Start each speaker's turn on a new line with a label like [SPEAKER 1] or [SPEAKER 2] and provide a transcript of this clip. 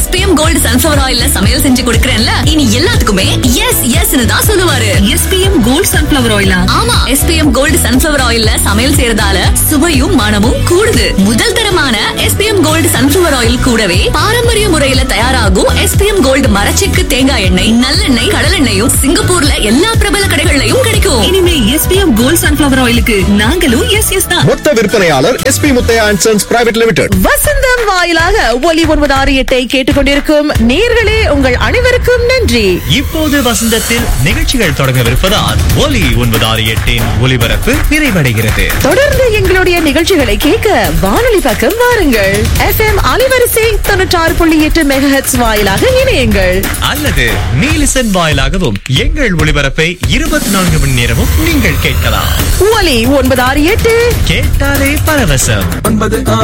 [SPEAKER 1] SPM gold sunflower ஆயில்ல சமையல் செஞ்சு கொடுக்கறேன்ல இனி எல்லாத்துக்குமே எஸ் எஸ் தான் சொல்லுவாரு
[SPEAKER 2] எஸ்பிஎம் கோல்ட் சன்ஃபிளவர் ஆயிலா
[SPEAKER 1] ஆமா எஸ்பிஎம் கோல்டு சன்ஃபிளவர் ஆயில்ல சமையல் செய்யறதால சுவையும் மனமும் கூடுது முதல் தரமான எஸ்பிஎம் கோல்டு சன்ஃபிளவர் ஆயில் கூடவே பாரம்பரிய முறையில தயாராகும் எஸ்பிஎம் கோல்டு மரச்செக்கு தேங்காய் எண்ணெய் நல்லெண்ணெய் கடலெண்ணெயும் சிங்கப்பூர்ல எல்லா பிரபல கடைகள்லயும் கிடைக்கும்
[SPEAKER 2] இனிமே எஸ்பிஎம் கோல்ட் சன்ஃபிளவர் ஆயிலுக்கு நாங்களும் எஸ் எஸ் தான்
[SPEAKER 3] மொத்த விற்பனையாளர் S P Muthiah and sons private limited
[SPEAKER 4] வசந்தம் வாயிலாக ஒலி ஒன்பது ஆறு எட்டை கேட்டுக்கொண்டிருக்கும் நேர்களே உங்கள் அனைவருக்கும் நன்றி
[SPEAKER 5] இப்போது வசந்தத்தில் நிகழ்ச்சிகள் தொடங்கவிருப்பதால் ஒலி ஒன்பது ஆறு எட்டின் ஒலிபரப்பு நிறைவடைகிறது
[SPEAKER 4] தொடர்ந்து எங்களுடைய நிகழ்ச்சிகளை கேட்க வானொலி பக்கம் வாருங்கள் எஃப்எம் அலைவரிசை தொண்ணூற்றாறு புள்ளி எட்டு மெகஹெட்ஸ் வாயிலாக இணையுங்கள்
[SPEAKER 5] அல்லது நீலிசன் வாயிலாகவும் எங்கள் ஒளிபரப்பை இருபத்தி நான்கு மணி நேரமும் நீங்கள் கேட்கலாம்
[SPEAKER 4] ஒலி ஒன்பது ஆறு எட்டு
[SPEAKER 5] கேட்டாலே பரவசம்
[SPEAKER 6] ஒன்பது